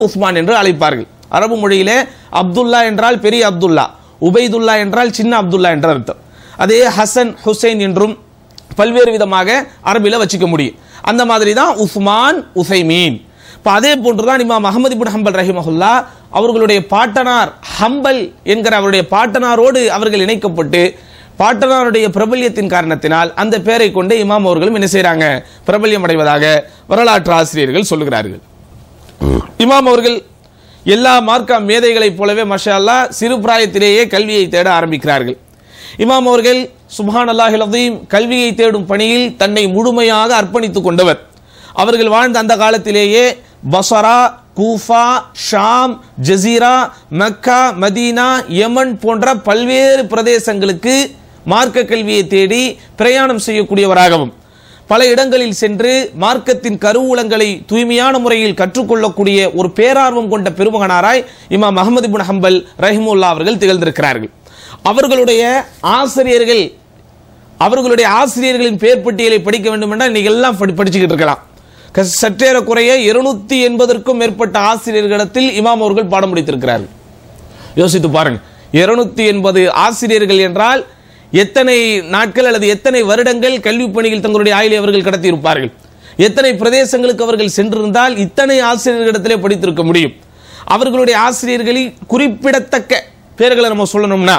உஸ்மான் என்று அழைப்பார்கள் அரபு மொழியிலே அப்துல்லா என்றால் பெரிய அப்துல்லா உபைதுல்லா என்றால் சின்ன அப்துல்லா என்ற அர்த்தம் அதே ஹசன் ஹுசைன் என்றும் பல்வேறு விதமாக அரபில வச்சுக்க முடியும் அந்த மாதிரி தான் உஸ்மான் உசைமீன் இப்போ அதே போன்று தான் இமாம் அகமது இப்னு ஹம்பல் ரஹிமஹுல்லா அவர்களுடைய பாட்டனார் ஹம்பல் என்கிற அவருடைய பாட்டனாரோடு அவர்கள் இணைக்கப்பட்டு பாட்டனாருடைய பிரபல்யத்தின் காரணத்தினால் அந்த பெயரை கொண்டு இமாம் அவர்களும் என்ன செய்றாங்க பிரபல்யம் அடைவதாக வரலாற்று ஆசிரியர்கள் சொல்லுகிறார்கள் இமாம் அவர்கள் எல்லா மார்க்கா மேதைகளைப் போலவே மஷா அல்லாஹ் சிறு பிராயத்திலேயே கல்வியை தேட ஆரம்பிக்கிறார்கள் இமாம் அவர்கள் சுப்ஹான் அல்லாஹில் அதீம் கல்வியை தேடும் பணியில் தன்னை முழுமையாக அர்ப்பணித்துக் கொண்டவர் அவர்கள் வாழ்ந்த அந்த காலத்திலேயே Basra Kufa Sham Jazira Makkah Madinah Yemen போன்ற பல்வேறு பிரதேசங்களுக்கு மார்க்க கல்வியை தேடி பிரயாணம் செய்யக்கூடியவராகவும் பல இடங்களில் சென்று மார்க்கத்தின் கருவூலங்களை தூய்மையான முறையில் கற்றுக்கொள்ளக்கூடிய ஒரு பேரார்வம் கொண்ட பெருமகனாராய் இமாம் அகமது இப்னு ஹம்பல் ரஹிமுல்லா அவர்கள் திகழ்ந்திருக்கிறார்கள் அவர்களுடைய ஆசிரியர்கள் அவர்களுடைய ஆசிரியர்களின் பெயர் பட்டியலை படிக்க வேண்டும் என்றால் இன்னைக்கு எல்லாம் படி படிச்சுக்கிட்டு இருக்கலாம் க- சற்றேறக்குறைய இருநூத்தி எண்பதற்கும் மேற்பட்ட ஆசிரியர்களிடத்தில் இமாம் அவர்கள் பாடம் முடித்திருக்கிறார்கள் யோசித்து பாருங்க இருநூத்தி எண்பது ஆசிரியர்கள் என்றால் எத்தனை நாட்கள் அல்லது எத்தனை வருடங்கள் கல்வி பணியில் தங்களுடைய ஆயுளை அவர்கள் கடத்தி இருப்பார்கள் எத்தனை பிரதேசங்களுக்கு அவர்கள் சென்றிருந்தால் இத்தனை ஆசிரியர்களிடத்திலே படித்திருக்க முடியும் அவர்களுடைய ஆசிரியர்களில் குறிப்பிடத்தக்க பேர்களை நம்ம சொல்லணும்னா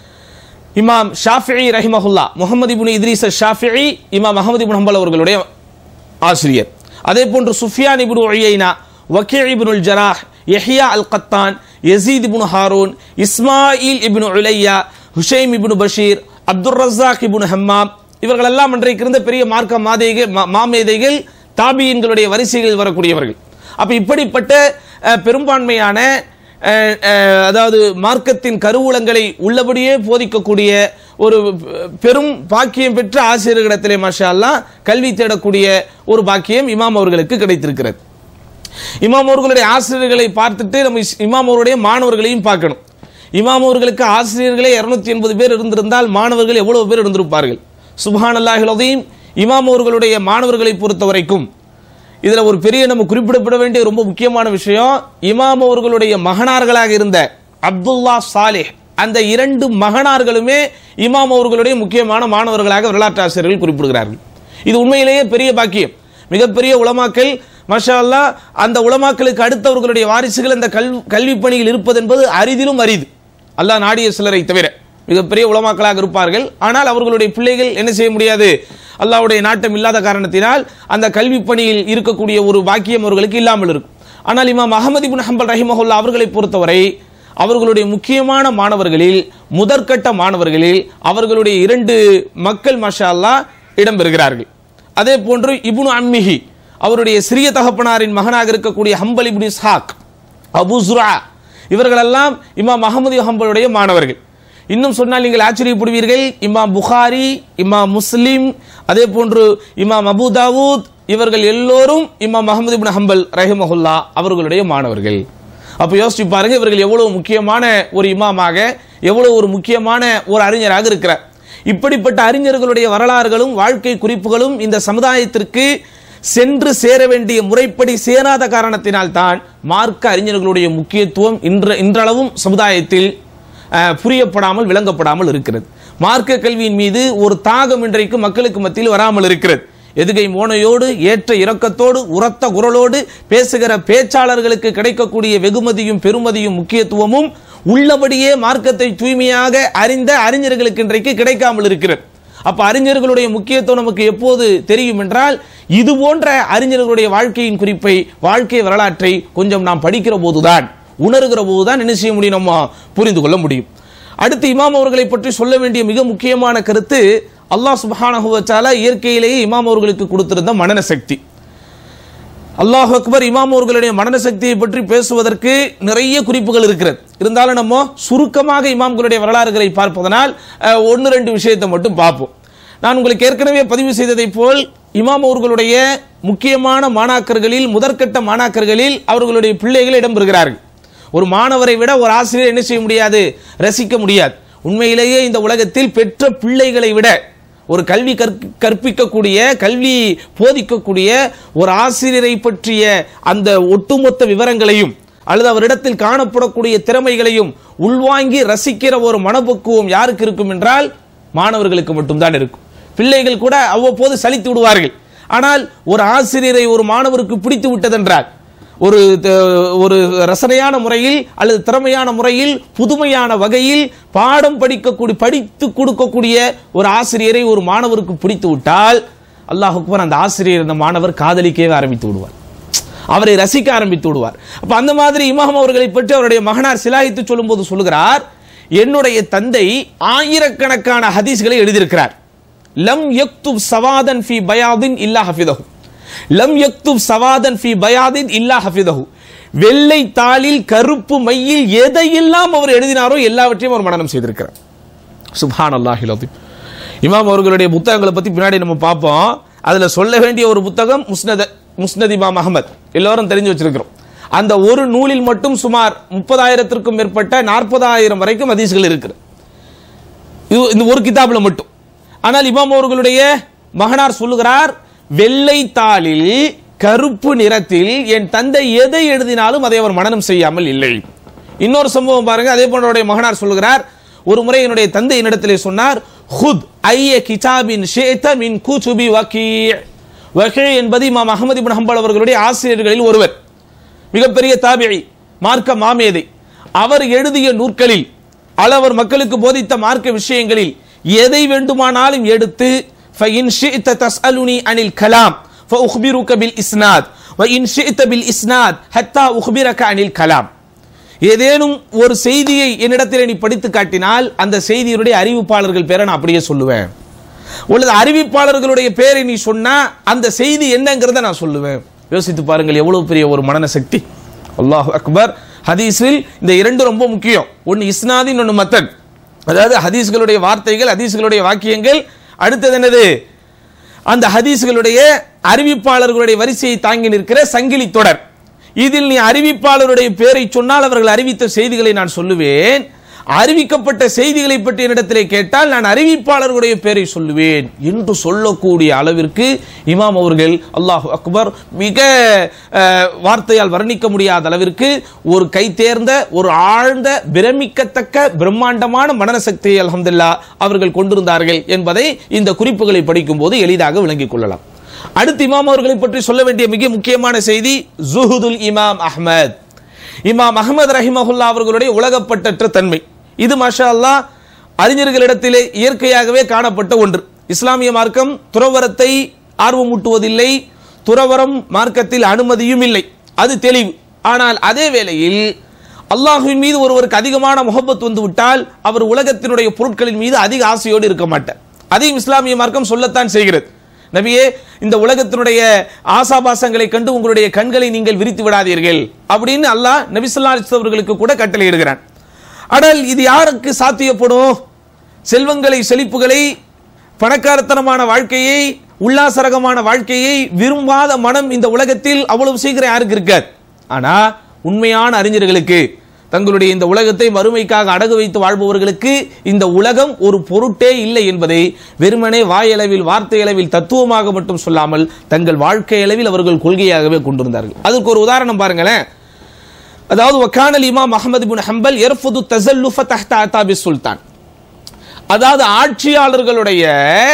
இமாம் ஷாஃபிஇ ரஹிமஹுல்லா முகமது இப்னு இத்ரீஸ் ஷாஃபிஇ இமாம் அகமது இப்னு ஹம்பல் அவர்களுடைய ஆசிரியர் அதே போன்று சுஃபியான் இப்னு உயைனா வக்கீ இப்னுல் ஜராஹ் யஹ்யா அல் கத்தான் யசீத் இப்னு ஹாரூன் இஸ்மாயில் இப்னு உலையா ஹுஷைம் இப்னு பஷீர் அப்துர் ரஸாக் இப்னு ஹம்மாம் இவர்கள் எல்லாம் அன்றைக்கு இருந்த பெரிய மார்க்க மாதேகள் மா- மாமேதைகள் தாபியின்களுடைய வரிசைகளில் வரக்கூடியவர்கள் அப்ப இப்படிப்பட்ட அஹ், பெரும்பான்மையான அஹ், அஹ், அதாவது மார்க்கத்தின் கருவூலங்களை உள்ளபடியே போதிக்கக்கூடிய ஒரு பெரும் பாக்கியம் பெற்ற ஆசிரியர்களிடத்திலே மாஷா அல்லாஹ் கல்வி தேடக்கூடிய ஒரு பாக்கியம் இமாம் அவர்களுக்கு கிடைத்திருக்கிறது இமாம் அவர்களுடைய ஆசிரியர்களை பார்த்துட்டு நம்ம இஸ்- இமாம் அவருடைய மாணவர்களையும் பார்க்கணும் இமாம் அவர்களுக்கு ஆசிரியர்களே இருநூத்தி எண்பது பேர் இருந்திருந்தால் மாணவர்கள் எவ்வளவு பேர் இருந்திருப்பார்கள் சுபஹான் அல்லாஹிலதையும் இமாம் அவர்களுடைய மாணவர்களை பொறுத்த வரைக்கும் இதுல ஒரு பெரிய நம்ம குறிப்பிடப்பட வேண்டிய ரொம்ப முக்கியமான விஷயம் இமாம் அவர்களுடைய மகனார்களாக இருந்த அப்துல்லா சாலிஹ் அந்த இரண்டு மகனார்களுமே இமாம் அவர்களுடைய முக்கியமான மாணவர்களாக வரலாற்று ஆசிரியர்கள் குறிப்பிடுகிறார்கள் இது உண்மையிலேயே பெரிய பாக்கியம் மிகப்பெரிய உலமாக்கள் மஷா அல்லாஹ் அந்த உலமாக்களுக்கு அடுத்தவர்களுடைய வாரிசுகள் அந்த கல் கல்வி பணியில் இருப்பது என்பது அரிதிலும் அரிது அல்லாஹ் நாடிய சிலரை தவிர மிகப்பெரிய உலமாக்களாக இருப்பார்கள் ஆனால் அவர்களுடைய பிள்ளைகள் என்ன செய்ய முடியாது அல்லாஹ்வுடைய நாட்டம் இல்லாத காரணத்தினால் அந்த கல்வி பணியில் இருக்கக்கூடிய ஒரு பாக்கியம் அவர்களுக்கு இல்லாமல் இருக்கும் ஆனால் இமாம் அகமது இப்னு ஹம்பல் ரஹிமஹுல்லா அவர்களை பொறுத்தவரை அவர்களுடைய முக்கியமான மாணவர்களில் முதற்கட்ட மாணவர்களில் அவர்களுடைய இரண்டு மக்கள் மஷா அல்லாஹ் இடம்பெறுகிறார்கள் அதே போன்று இப்னு அம்மிஹி அவருடைய சிறிய தகப்பனாரின் மகனாக இருக்கக்கூடிய ஹம்பல் இப்னு இஸ்ஹாக் அபு சுரா இவர்களெல்லாம் இமாம் அகமது ஹம்பலுடைய மாணவர்கள் இன்னும் சொன்னால் நீங்கள் ஆச்சரியப்படுவீர்கள் இமாம் புகாரி இமாம் முஸ்லிம் அதே போன்று இமாம் அபு தாவூத் இவர்கள் எல்லோரும் இமாம் அகமது இப்னு ஹம்பல் ரஹிமஹுல்லா அவர்களுடைய மாணவர்கள் அப்போ யோசிச்சு பாருங்க இவர்கள் எவ்வளவு முக்கியமான ஒரு இமாமாக எவ்வளவு ஒரு முக்கியமான ஒரு அறிஞராக இருக்கிறார் இப்படிப்பட்ட அறிஞர்களுடைய வரலாறுகளும் வாழ்க்கை குறிப்புகளும் இந்த சமுதாயத்திற்கு சென்று சேர வேண்டிய முறைப்படி சேராத காரணத்தினால் தான் மார்க்க அறிஞர்களுடைய முக்கியத்துவம் இன்ற இன்றளவும் சமுதாயத்தில் அஹ், புரியப்படாமல் விளங்கப்படாமல் இருக்கிறது மார்க்க கல்வியின் மீது ஒரு தாகம் இன்றைக்கு மக்களுக்கு மத்தியில் வராமல் இருக்கிறது எதுகை மோனையோடு ஏற்ற இரக்கத்தோடு உரத்த குரலோடு பேசுகிற பேச்சாளர்களுக்கு கிடைக்கக்கூடிய வெகுமதியும் பெருமதியும் முக்கியத்துவமும் உள்ளபடியே மார்க்கத்தை தூய்மையாக அறிந்த அறிஞர்களுக்கு இன்றைக்கு கிடைக்காமல் இருக்கிறது அப்ப அறிஞர்களுடைய முக்கியத்துவம் நமக்கு எப்போது தெரியும் என்றால் இது போன்ற அறிஞர்களுடைய வாழ்க்கையின் குறிப்பை வாழ்க்கை வரலாற்றை கொஞ்சம் நாம் படிக்கிற போதுதான் உணர்கிற போதுதான் என்ன செய்ய முடியும் நம்ம புரிந்து கொள்ள முடியும் அடுத்து இமாம் அவர்களை பற்றி சொல்ல வேண்டிய மிக முக்கியமான கருத்து அல்லாஹ் சுப்ஹானஹு வ தஆலா இயற்கையிலேயே இமாம் அவர்களுக்கு கொடுத்திருந்த மனன சக்தி அல்லாஹ் அக்பர் இமாம் அவர்களுடைய மனன சக்தியை பற்றி பேசுவதற்கு நிறைய குறிப்புகள் இருக்கிறது இருந்தாலும் நம்ம சுருக்கமாக இமாம்களுடைய வரலாறுகளை பார்ப்பதனால் அஹ், ஒன்று ரெண்டு விஷயத்தை மட்டும் பார்ப்போம் நான் உங்களுக்கு ஏற்கனவே பதிவு செய்ததைப் போல் இமாம் அவர்களுடைய முக்கியமான மாணாக்கர்களில் முதற்கட்ட மாணாக்கர்களில் அவர்களுடைய பிள்ளைகள் இடம்பெறுகிறார்கள் ஒரு மாணவரை விட ஒரு ஆசிரியர் என்ன செய்ய முடியாது ரசிக்க முடியாது உண்மையிலேயே இந்த உலகத்தில் பெற்ற பிள்ளைகளை விட ஒரு கல்வி கற்க கற்பிக்கக்கூடிய கல்வி போதிக்கக்கூடிய ஒரு ஆசிரியரை பற்றிய அந்த ஒட்டுமொத்த விவரங்களையும் அல்லது அவரிடத்தில் காணப்படக்கூடிய திறமைகளையும் உள்வாங்கி ரசிக்கிற ஒரு மனப்பக்குவம் யாருக்கு இருக்கும் என்றால் மாணவர்களுக்கு மட்டும்தான் இருக்கும் பிள்ளைகள் கூட அவ்வப்போது சலித்து விடுவார்கள் ஆனால் ஒரு ஆசிரியரை ஒரு மாணவருக்கு பிடித்து விட்டதென்றால் ஒரு த- ஒரு ரசனையான முறையில் அல்லது திறமையான முறையில் புதுமையான வகையில் பாடம் படிக்கக்கூடிய படித்து கொடுக்கக்கூடிய ஒரு ஆசிரியரை ஒரு மாணவருக்கு பிடித்து விட்டால் அல்லாஹ் அக்பர் அந்த ஆசிரியர் அந்த மாணவர் காதலிக்கவே ஆரம்பித்து விடுவார் அவரை ரசிக்க ஆரம்பித்து விடுவார் அப்ப அந்த மாதிரி இமாம் அவர்களை பற்றி அவருடைய மகனார் சிலாயித்து சொல்லும்போது சொல்லுகிறார் என்னுடைய தந்தை ஆயிரக்கணக்கான ஹதீஸ்களை எழுதியிருக்கிறார் லம் யக்துப் சவாதன் ஃபி பயாதின் இல்லா ஹஃபிதஹு லம் யக்துப் சவாதன் ஃபி பயாதின் இல்லா ஹஃபிதஹு வெள்ளை தாளில் கருப்பு மையில் எதையெல்லாம் அவர் எழுதினாரோ எல்லாவற்றையும் அவர் மனனம் செய்திருக்கிறார் சுப்ஹான் அல்லாஹில் இமாம் அவர்களுடைய புத்தகங்களை பத்தி பின்னாடி நம்ம பார்ப்போம் அதுல சொல்ல வேண்டிய ஒரு புத்தகம் முஸ்னத முஸ்னத் இமாம் அகமத் எல்லாரும் தெரிஞ்சு வச்சிருக்கிறோம் அந்த ஒரு நூலில் மட்டும் சுமார் முப்பதாயிரத்திற்கும் மேற்பட்ட நாற்பதாயிரம் வரைக்கும் ஹதீஸ்கள் இருக்குது இது இந்த ஒரு கிதாபில் மட்டும் ஆனால் இமாம் அவர்களுடைய மகனார் சொல்லுகிறார் வெள்ளை தாளில் கருப்பு நிறத்தில் என் தந்தை எதை எழுதினாலும் அதை அவர் மனனம் செய்யாமல் இல்லை இன்னொரு சம்பவம் பாருங்க அதே போன்ற அவருடைய மகனார் சொல்லுகிறார் ஒரு முறை என்னுடைய தந்தை என்னிடத்திலே சொன்னார் ஹுத் ஐய கிதாபின் ஷேத மின் கூச்சுபி வக்கீ வகீ என்பது இமாம் அகமது இப்னு ஹம்பல் அவர்களுடைய ஆசிரியர்களில் ஒருவர் மிகப்பெரிய தாபிழி மார்க்க மாமேதை அவர் எழுதிய நூற்களில் அளவர் மக்களுக்கு போதித்த மார்க்க விஷயங்களில் எதை வேண்டுமானாலும் எடுத்து فإن شئت تسألني عن الكلام فأخبرك بالإسناد وإن شئت بالإسناد حتى أخبرك عن الكلام ஏதேனும் ஒரு செய்தியை என்னிடத்தில் நீ படித்து காட்டினால் அந்த செய்தியினுடைய அறிவிப்பாளர்கள் பேரை நான் அப்படியே சொல்லுவேன் உள்ளது அறிவிப்பாளர்களுடைய பேரை நீ சொன்னா அந்த செய்தி என்னங்கிறத நான் சொல்லுவேன் யோசித்து பாருங்கள் எவ்வளவு பெரிய ஒரு மனன சக்தி அல்லாஹ் அக்பர் ஹதீஸில் இந்த இரண்டு ரொம்ப முக்கியம் ஒன்னு இஸ்னாதி இன்னொன்னு மத்தன் அதாவது ஹதீஸ்களுடைய வார்த்தைகள் ஹதீஸ்களுடைய வாக்கியங்கள் அடுத்தது என்னது அந்த ஹதீஸ்களுடைய அறிவிப்பாளர்களுடைய வரிசையை தாங்கி நிற்கிற சங்கிலி தொடர் இதில் நீ அறிவிப்பாளருடைய பேரை சொன்னால் அவர்கள் அறிவித்த செய்திகளை நான் சொல்லுவேன் அறிவிக்கப்பட்ட செய்திகளை பற்றி என்னிடத்திலே கேட்டால் நான் அறிவிப்பாளர்களுடைய பேரை சொல்லுவேன் என்று சொல்லக்கூடிய அளவிற்கு இமாம் அவர்கள் அல்லாஹ் அக்பர் மிக அஹ், வார்த்தையால் வர்ணிக்க முடியாத அளவிற்கு ஒரு கை தேர்ந்த ஒரு ஆழ்ந்த பிரமிக்கத்தக்க பிரம்மாண்டமான மனநசக்தியை அல்ஹம்துலில்லாஹ் அவர்கள் கொண்டிருந்தார்கள் என்பதை இந்த குறிப்புகளை படிக்கும் போது எளிதாக விளங்கிக் கொள்ளலாம் அடுத்து இமாம் அவர்களை பற்றி சொல்ல வேண்டிய மிக முக்கியமான செய்தி ஜுஹுதுல் இமாம் அஹ்மத் இமாம் அஹ்மத் ரஹிமஹுல்லா அவர்களுடைய உலகப்பட்டற்ற தன்மை இது மாஷா அல்லாஹ் அறிஞர்களிடத்திலே இயற்கையாகவே காணப்பட்ட ஒன்று இஸ்லாமிய மார்க்கம் துறவரத்தை ஆர்வமூட்டுவதில்லை துறவரம் மார்க்கத்தில் அனுமதியும் இல்லை அது தெளிவு ஆனால் அதே வேளையில் அல்லாஹுவின் மீது ஒருவருக்கு அதிகமான முகப்பத் வந்து விட்டால் அவர் உலகத்தினுடைய பொருட்களின் மீது அதிக ஆசையோடு இருக்க மாட்டார் அதையும் இஸ்லாமிய மார்க்கம் சொல்லத்தான் செய்கிறது நபியே இந்த உலகத்தினுடைய ஆசாபாசங்களை கண்டு உங்களுடைய கண்களை நீங்கள் விரித்து விடாதீர்கள் அப்படின்னு அல்லாஹ் நபி ஸல்லல்லாஹு அலைஹி வஸல்லம் அவர்களுக்கு கூட கட்டளையிடுகிறான் ஆனால் இது யாருக்கு சாத்தியப்படும் செல்வங்களை செழிப்புகளை பணக்காரத்தனமான வாழ்க்கையை உல்லாசரகமான வாழ்க்கையை விரும்பாத மனம் இந்த உலகத்தில் அவ்வளவு சீக்கிரம் யாருக்கு இருக்காது ஆனா உண்மையான அறிஞர்களுக்கு தங்களுடைய இந்த உலகத்தை மறுமைக்காக அடகு வைத்து வாழ்பவர்களுக்கு இந்த உலகம் ஒரு பொருட்டே இல்லை என்பதை வெறுமனே வாயளவில் வார்த்தையளவில் தத்துவமாக மட்டும் சொல்லாமல் தங்கள் வாழ்க்கை அளவில் அவர்கள் கொள்கையாகவே கொண்டிருந்தார்கள் அதுக்கு ஒரு உதாரணம் பாருங்களேன் அதாவது வக்கானல் இமாம் அஹமது பின் ஹம்பல் எர்ஃபுது தஸல்லுஃப தஹ்த அதாபி சுல்தான் அதாவது ஆட்சியாளர்களுடைய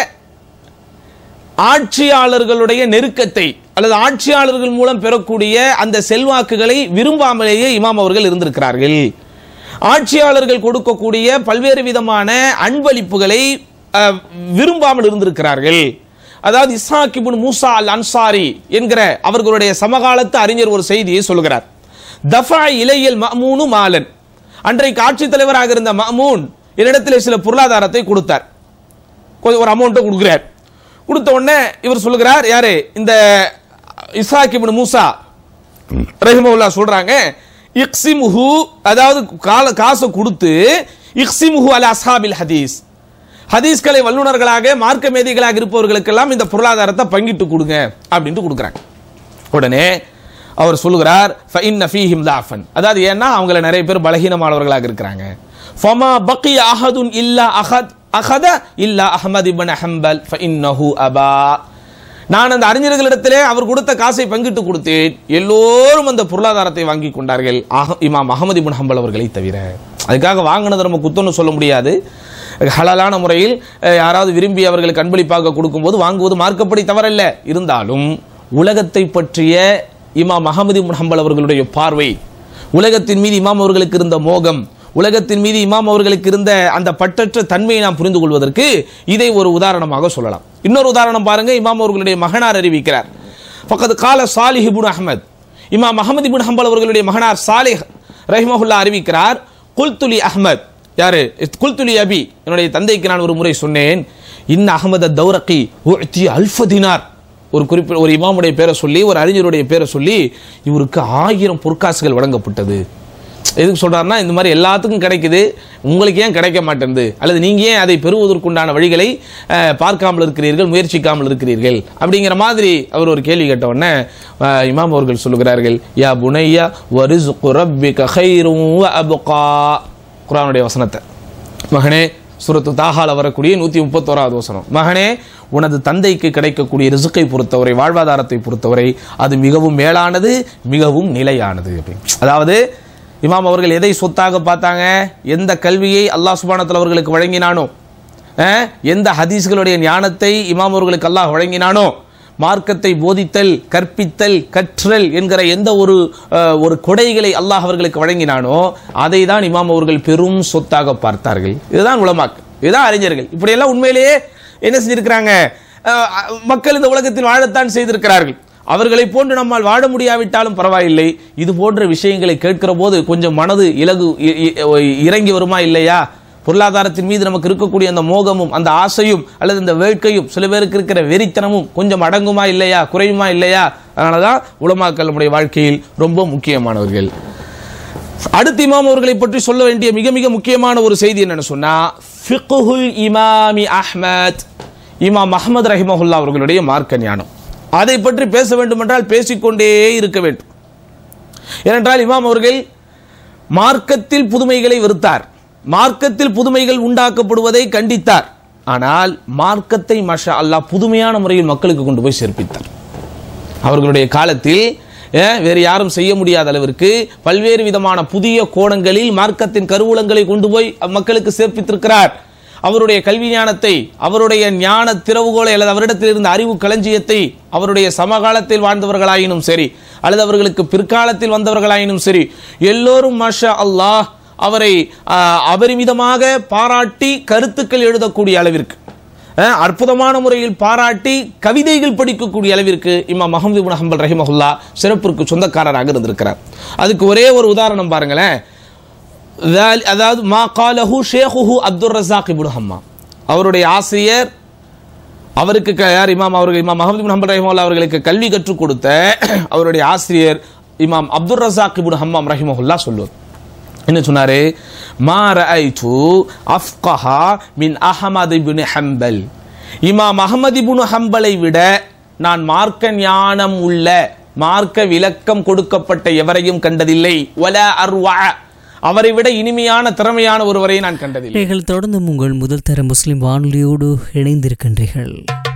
ஆட்சியாளர்களுடைய நெருக்கத்தை அல்லது ஆட்சியாளர்கள் மூலம் பெறக்கூடிய அந்த செல்வாக்குகளை விரும்பாமலேயே இமாம் அவர்கள் இருந்திருக்கிறார்கள் ஆட்சியாளர்கள் கொடுக்கக்கூடிய பல்வேறு விதமான அன்பளிப்புகளை அஹ், விரும்பாமல் இருந்திருக்கிறார்கள் அதாவது இஸ்ஹாக் இப்னு மூசா அல் அன்சாரி என்கிற அவர்களுடைய சமகாலத்து அறிஞர் ஒரு செய்தியை சொல்கிறார் தஃபா இலையல் மஅமூனு மாலன் அன்றைக்கு ஆட்சித் தலைவராக இருந்த மஅமூன் என்னிடத்தில் சில பொருளாதாரத்தை கொடுத்தார் கொஞ்சம் ஒரு அமௌண்ட்டை கொடுக்குறார் கொடுத்த உடனே இவர் சொல்லுகிறார் யாரு இந்த இஸ்ஹாக் இப்னு மூசா ரஹிமவுல்லா சொல்றாங்க இக்ஸிமுஹு அதாவது கால காசை கொடுத்து இக்ஸிமுஹு அல அஸ்ஹாபில் ஹதீஸ் ஹதீஸ்களை வல்லுநர்களாக மார்க்க மேதைகளாக இருப்பவர்களுக்கெல்லாம் இந்த பொருளாதாரத்தை பங்கிட்டு கொடுங்க அப்படின்ட்டு கொடுக்குறாங்க உடனே அவர் சொல்லுகிறார் ஃபஇன்ன ஃபீஹிம் லாஃபன் அதாவது ஏன்னா அவங்கள நிறைய பேர் பலகீனமானவர்களாக இருக்கிறாங்க ஃபமா பக்கி அஹதுன் இல்லா அஹத் அஹத இல்லா அஹமது இப்னு ஹம்பல் ஃபஇன்னஹு அபா நான் அந்த அறிஞர்களிடத்திலே அவர் கொடுத்த காசை பங்கிட்டு கொடுத்தேன் எல்லோரும் அந்த பொருளாதாரத்தை வாங்கி கொண்டார்கள் ஆக- இமாம் அகமது இப்னு ஹம்பல் அவர்களை தவிர அதுக்காக வாங்கினதை நம்ம குத்தம்னு சொல்ல முடியாது ஹலாலான முறையில் அஹ், யாராவது விரும்பி அவர்களுக்கு அன்பளிப்பாக கொடுக்கும்போது வாங்குவது மார்க்கப்படி தவறல்ல இருந்தாலும் உலகத்தை பற்றிய இமாம் அகமது இப்னு ஹம்பல் அவர்களுடைய பார்வை உலகத்தின் மீது இமாம் அவர்களுக்கு இருந்த மோகம் உலகத்தின் மீது இமாம் அவர்களுக்கு இருந்த அந்த பற்றற்ற தன்மையை நாம் புரிந்து கொள்வதற்கு இதை ஒரு உதாரணமாக சொல்லலாம் இன்னொரு உதாரணம் பாருங்க இமாம் அவர்களுடைய மகனார் அறிவிக்கிறார் பக்கத்து கால சாலிஹ் இப்னு அஹ்மத் இமாம் அஹமது இப்னு ஹம்பல் அவர்களுடைய மகனார் சாலிஹ் ரஹிமஹுல்லா அறிவிக்கிறார் குல்துலி அஹ்மத் யாரு குல்துலி அபி என்னுடைய தந்தைக்கு நான் ஒரு முறை சொன்னேன் இன்ன அஹமத தௌரகி உத்தி அல்ஃப தினார் ஒரு குறிப்பிட்ட ஒரு இமாமுடைய பேரை சொல்லி ஒரு அறிஞருடைய பேரை சொல்லி இவருக்கு ஆயிரம் பொற்காசுகள் வழங்கப்பட்டது எதுக்கு சொல்றாருன்னா இந்த மாதிரி எல்லாத்துக்கும் கிடைக்குது உங்களுக்கு ஏன் கிடைக்க மாட்டேங்குது அல்லது நீங்க ஏன் அதை பெறுவதற்குண்டான வழிகளை அஹ், பார்க்காமல் இருக்கிறீர்கள் முயற்சிக்காமல் இருக்கிறீர்கள் அப்படிங்கிற மாதிரி அவர் ஒரு கேள்வி கேட்ட உடனே அஹ், இமாம் அவர்கள் சொல்லுகிறார்கள் யா புனையா வரிசுகு ரப்பிக கைரும் அபுகா குரானுடைய வசனத்தை மகனே சூரத்து தாகால வரக்கூடிய நூத்தி முப்பத்தோராவது வசனம் மகனே உனது தந்தைக்கு கிடைக்கக்கூடிய ரிசுக்கை பொறுத்தவரை வாழ்வாதாரத்தை பொறுத்தவரை அது மிகவும் மேலானது மிகவும் நிலையானது அப்படின்னு அதாவது இமாம் அவர்கள் எதை சொத்தாக பார்த்தாங்க எந்த கல்வியை அல்லாஹ் சுபானத்தில் அவர்களுக்கு வழங்கினானோ அஹ், எந்த ஹதீஸ்களுடைய ஞானத்தை இமாம் அவர்களுக்கு அல்லாஹ் வழங்கினானோ மார்க்கத்தை போதித்தல் கற்பித்தல் கற்றல் என்கிற எந்த ஒரு அஹ், ஒரு கொடைகளை அல்லாஹ் அவர்களுக்கு வழங்கினானோ அதை தான் இமாம் அவர்கள் பெரும் சொத்தாக பார்த்தார்கள் இதுதான் உலமாக்கு இதுதான் அறிஞர்கள் இப்படியெல்லாம் உண்மையிலேயே என்ன செஞ்சிருக்கிறாங்க அஹ், மக்கள் இந்த உலகத்தில் வாழத்தான் செய்திருக்கிறார்கள் அவர்களை போன்று நம்மால் வாழ முடியாவிட்டாலும் பரவாயில்லை இது போன்ற விஷயங்களை கேட்கிற போது கொஞ்சம் மனது இலகு இ- இ- இறங்கி வருமா இல்லையா பொருளாதாரத்தின் மீது நமக்கு இருக்கக்கூடிய அந்த மோகமும் அந்த ஆசையும் அல்லது இந்த வேட்கையும் சில பேருக்கு இருக்கிற வெறித்தனமும் கொஞ்சம் அடங்குமா இல்லையா குறையுமா இல்லையா அதனாலதான் உலமாக்கள் நம்முடைய வாழ்க்கையில் ரொம்ப முக்கியமானவர்கள் அடுத்து இமாம் அவர்களை பற்றி சொல்ல வேண்டிய மிக மிக முக்கியமான ஒரு செய்தி என்னன்னு சொன்னா ஃபிக்ஹுல் இமாமி அஹ்மத் இமாம் அஹ்மத் ரஹிமஹுல்லா அவர்களுடைய மார்க்க ஞானம் அதை பற்றி பேச வேண்டும் என்றால் பேசிக்கொண்டே இருக்க வேண்டும் ஏனென்றால் இமாம் அவர்கள் மார்க்கத்தில் புதுமைகளை வெறுத்தார் மார்க்கத்தில் புதுமைகள் உண்டாக்கப்படுவதை கண்டித்தார் ஆனால் மார்க்கத்தை மஷா அல்லாஹ் புதுமையான முறையில் மக்களுக்கு கொண்டு போய் சேர்ப்பித்தார் அவர்களுடைய காலத்தில் அஹ், வேறு யாரும் செய்ய முடியாத அளவிற்கு பல்வேறு விதமான புதிய கோணங்களில் மார்க்கத்தின் கருவூலங்களை கொண்டு போய் மக்களுக்கு சேர்ப்பித்திருக்கிறார் அவருடைய கல்வி ஞானத்தை அவருடைய ஞான திறவுகோலை அல்லது அவரிடத்தில் இருந்த அறிவு களஞ்சியத்தை அவருடைய சமகாலத்தில் வாழ்ந்தவர்களாயினும் சரி அல்லது அவர்களுக்கு பிற்காலத்தில் வந்தவர்களாயினும் சரி எல்லோரும் மாஷா அல்லாஹ் அவரை ஆஹ், அபரிமிதமாக பாராட்டி கருத்துக்கள் எழுதக்கூடிய அளவிற்கு அஹ், அற்புதமான முறையில் பாராட்டி கவிதைகள் படிக்கக்கூடிய அளவிற்கு இமாம் மஹமது இப்னு ஹம்பல் ரஹிமஹுல்லா சிறப்பிற்கு சொந்தக்காரராக இருந்திருக்கிறார் அதுக்கு ஒரே ஒரு உதாரணம் பாருங்களேன் ذال- அதாவது மா காலஹு ஷேகுஹு அப்துல் ரசாக் இப்னு ஹம்மா அவருடைய ஆசிரியர் அவருக்கு க- யார் இமாம் அவர்கள் இமாம் மஹமது இப்னு ஹம்பல் ரஹிமஹுல்லா அவர்களுக்கு கல்வி கற்றுக் கொடுத்த அவருடைய ஆசிரியர் இமாம் அப்துல் ரசாக் இப்னு ஹம்மாம் ரஹிமஹுல்லா சொல்லுவார் என்ன சொன்னாரு மா ரஐது அஃப்கஹா மின் அஹமது இப்னு ஹம்பல் இமாம் அஹமது இப்னு ஹம்பலை விட நான் மார்க்க ஞானம் உள்ள மார்க்க விளக்கம் கொடுக்கப்பட்ட எவரையும் கண்டதில்லை வல அர்வா அவரை விட இனிமையான திறமையான ஒருவரை நான் கண்டதில்லை நீங்கள் தொடர்ந்து உங்கள் முதல் தர முஸ்லிம் வானொலியோடு இணைந்திருக்கின்றீர்கள்